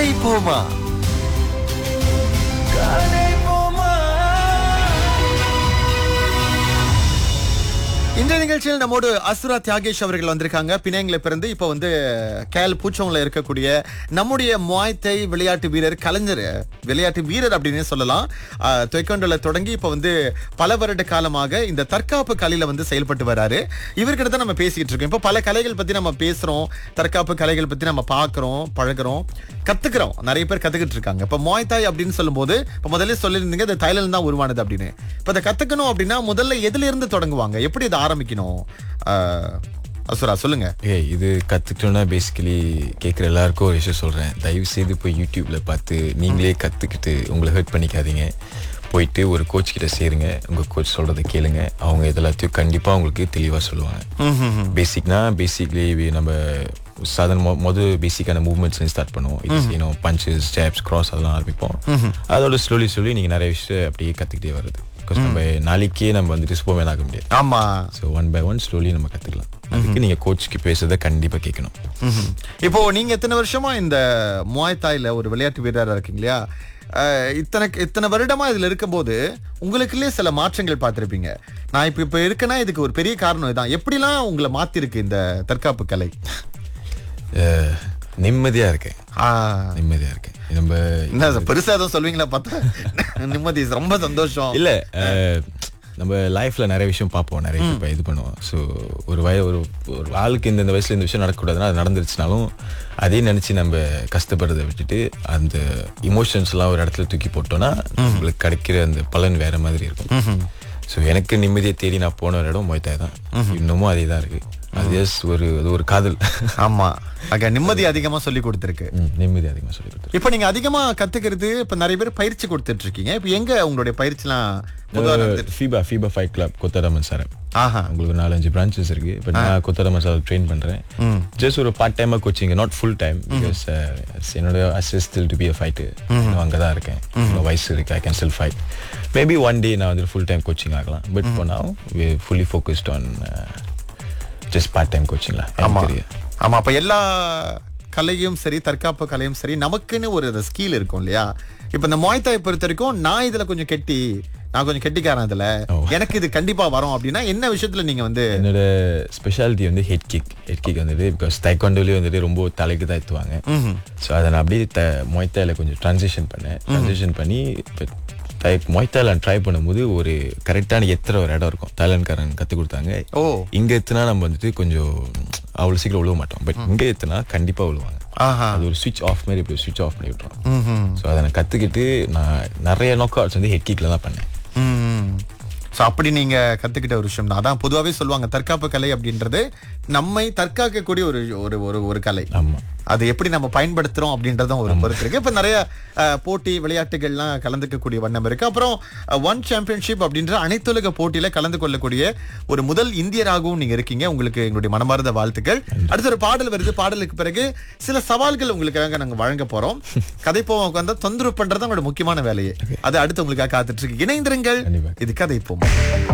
கதை போமா கதை போமா இந்த நிகழ்ச்சியில் நம்மோடு அசுரா தியாகேஷ் அவர்கள் வந்திருக்காங்க பிணையங்களை பிறந்து இப்போ வந்து கேல் பூச்சோங்ல இருக்கக்கூடிய நம்முடைய முவாய்த்தை விளையாட்டு வீரர் கலைஞர் விளையாட்டு வீரர் அப்படின்னு சொல்லலாம் தொய்கொண்டல தொடங்கி இப்போ வந்து பல வருட காலமாக இந்த தற்காப்பு கலையில வந்து செயல்பட்டு வராரு இவர்கிட்ட தான் நம்ம பேசிக்கிட்டு இருக்கோம் இப்போ பல கலைகள் பத்தி நம்ம பேசுறோம் தற்காப்பு கலைகள் பத்தி நம்ம பார்க்கறோம் பழகுறோம் கத்துக்கிறோம் நிறைய பேர் கத்துக்கிட்டு இருக்காங்க இப்போ மோய்தாய் அப்படின்னு சொல்லும்போது இப்போ முதல்ல சொல்லியிருந்தீங்க இது தைலண்ட் தான் உருவானது அப்படின்னு இப்போ இதை கத்துக்கணும் அப்படின்னா முதல்ல எதுல இருந்து தொடங்குவாங்க எப்படி இதை ஆரம்பிக்கணும் ஆஹ், அசுரா சொல்லுங்க ஏய் இது கற்றுக்கிட்டோன்னா பேசிக்கலி கேட்குற எல்லாருக்கும் ஒரு விஷயம் சொல்கிறேன் தயவு செய்து போய் யூடியூப்பில் பார்த்து நீங்களே கற்றுக்கிட்டு உங்களை ஹர்ட் பண்ணிக்காதீங்க போயிட்டு ஒரு கோச் கிட்ட சேருங்க உங்கள் கோச் சொல்கிறத கேளுங்க அவங்க இதெல்லாத்தையும் கண்டிப்பாக உங்களுக்கு தெளிவாக சொல்லுவாங்க பேசிக்னா பேசிக்லி நம்ம சாதாரண மொ மொதல் பேசிக்கான மூவ்மெண்ட்ஸ் ஸ்டார்ட் பண்ணுவோம் it's you know punches jabs cross அதெல்லாம் ஆரம்பிப்போம் அதோட ஸ்லோலி சொல்லி நீங்கள் நிறைய விஷயம் அப்படியே கற்றுக்கிட்டே வருது பிகாஸ் நம்ம நாளைக்கே நம்ம வந்துட்டு சூப்பர்மேன் ஆக முடியாது ஆமா so one by one slowly நம்ம கற்றுக்கலாம் அதுக்கு நீங்கள் கோச்சுக்கு பேசுறதை கண்டிப்பாக கேட்கணும் ம்ஹும். இப்போ நீங்க எத்தனை வருஷமா இந்த முவாய் தாய்ல ஒரு விளையாட்டு வீரரா இருக்கீங்க இல்லையா அஹ், இத்தனை இத்தனை வருடமா இதுல இருக்கும்போது உங்களுக்குள்ளே சில மாற்றங்கள் பார்த்திருப்பீங்க நான் இப்ப இப்ப இருக்கேன்னா இதுக்கு ஒரு பெரிய காரணம் இதான் எப்படிலாம் உங்களை மாத்திருக்கு இந்த தற்காப்பு கலை அஹ், நிம்மதியா இருக்கேன் ஆ, நிம்மதியா இருக்கேன் நம்ம என்ன சார், பெருசா எதுவும் சொல்வீங்களா பார்த்தா நிம்மதி ரொம்ப சந்தோஷம் இல்ல அஹ், நம்ம லைஃப்ல நிறைய விஷயம் பார்ப்போம் நிறைய இப்போ இது பண்ணுவோம் ஸோ ஒரு வய ஒரு ஒரு ஆளுக்கு இந்த இந்த வயசுல இந்த விஷயம் நடக்கக்கூடாதுன்னா அது நடந்துருச்சுனாலும் அதே நினைச்சு நம்ம கஷ்டப்படுறதை விட்டுட்டு அந்த இமோஷன்ஸ்லாம் ஒரு இடத்துல தூக்கி போட்டோம்னா உங்களுக்கு கிடைக்கிற அந்த பலன் வேற மாதிரி இருக்கும் ஸோ எனக்கு நிம்மதியை தேடி நான் போன ஒரு இடம் மொய்தாய் தான் இன்னமும் அதே தான் இருக்கு அது just ஒரு அது ஒரு காதல் ஆமா அங்க நிம்மதி அதிகமா சொல்லி கொடுத்துருக்கு ம், நிம்மதி அதிகமாக சொல்லி கொடுத்துரு இப்போ நீங்க அதிகமா கத்துக்கிறது இப்ப நிறைய பேர் பயிற்சி கொடுத்துட்டு இருக்கீங்க இப்போ எங்க உங்களுடைய பயிற்சிலாம் பொதுவா நடந்துட்டு ஃபீபா ஃபீபா ஃபைட் கிளப் கொத்தராமன் சார் ஆஹா உங்களுக்கு ஒரு நாலஞ்சு பிரான்ச்சஸ் இருக்கு இப்போ நான் கொத்தராமன் சார் ட்ரெயின் பண்றேன் ஜஸ்ட் ஒரு பார்ட் டைமா coaching not full time because என்னோட அசிஸ்டில் டு பி அ ஃபைட்டு அங்கே தான் இருக்கேன் இவ்வளவு வயசு இருக்கு I can still fight maybe one day நான் வந்து ஃபுல் டைம் கோச்சிங் ஆகலாம் பட் இப்போ நான் fully focused on just part time கோச்சிங்ல ஆமா தெரியும் ஆமா அப்ப எல்லா கலையும் சரி தற்காப்பு கலையும் சரி நமக்குன்னு ஒரு ஸ்கில் இருக்கும் இல்லையா இப்ப இந்த மொய்தாய் பொறுத்த வரைக்கும் நான் இதுல கொஞ்சம் கெட்டி நான் கொஞ்சம் கெட்டிக்காரன் இதுல எனக்கு இது கண்டிப்பா வரும் அப்படின்னா என்ன விஷயத்துல நீங்க வந்து என்னோட ஸ்பெஷாலிட்டி வந்து ஹெட் கிக் ஹெட் கிக் வந்துட்டு பிகாஸ் தைக்கொண்டோலேயே வந்துட்டு ரொம்ப தலைக்கு தான் எத்துவாங்க ஸோ அதை நான் அப்படியே த மொய்த்தாயில் கொஞ்சம் ட்ரான்சிஷன் பண்ணேன் ட்ரான்சிஷன் பண்ணி இப்போ தை மொய்த்தாயில் நான் ட்ரை பண்ணும்போது ஒரு கரெக்டான எத்துற ஒரு இடம் இருக்கும் தாய்லாந்துக்காரன் கற்றுக் கொடுத்தாங்க ஓ இங்கே எத்துனா நம்ம வந்துட்டு கொஞ்சம் அவ்வளோ சீக்கிரம் விழுவ மாட்டோம் பட் இங்கே எத்துனா கண்டிப்பாக விழுவாங்க ஆஹா அது ஒரு சுவிட்ச் ஆஃப் மாதிரி இப்படி சுவிட்ச் ஆஃப் பண்ணி விட்டுரும் ஸோ அதை நான் கற்றுக்கிட்டு நான் நிறைய நாக் அவுட்ஸ் வந்து ஹெட் கிக்கில் தான் பண்ணேன் ஸோ அப்படி நீங்க கத்துக்கிட்ட ஒரு விஷயம் தான் அதான் பொதுவாகவே சொல்லுவாங்க தற்காப்பு கலை அப்படின்றது நம்மை தற்காக்கக்கூடிய ஒரு ஒரு ஒரு ஒரு கலை ஆமாம் அது எப்படி நம்ம பயன்படுத்துறோம் அப்படின்றதும் ஒரு பொறுத்து இருக்கு இப்ப நிறைய அஹ், போட்டி விளையாட்டுகள்லாம் கலந்துக்கக்கூடிய வண்ணம் இருக்கு அப்புறம் ஒன் சாம்பியன்ஷிப் அப்படின்ற அனைத்துலக போட்டியில கலந்து கொள்ளக்கூடிய ஒரு முதல் இந்தியராகவும் நீங்க இருக்கீங்க உங்களுக்கு எங்களுடைய மனமார்ந்த வாழ்த்துக்கள் அடுத்து ஒரு பாடல் வருது பாடலுக்கு பிறகு சில சவால்கள் உங்களுக்காக நாங்க வழங்க போறோம் கதை போவோம் உட்கார்ந்தா தொந்தரவு பண்றது உங்களோட முக்கியமான வேலையே அது அடுத்து உங்களுக்காக காத்துட்டு இருக்கு இணைந்திருங்கள் கண்டிப்பா. இது கதை போவோம்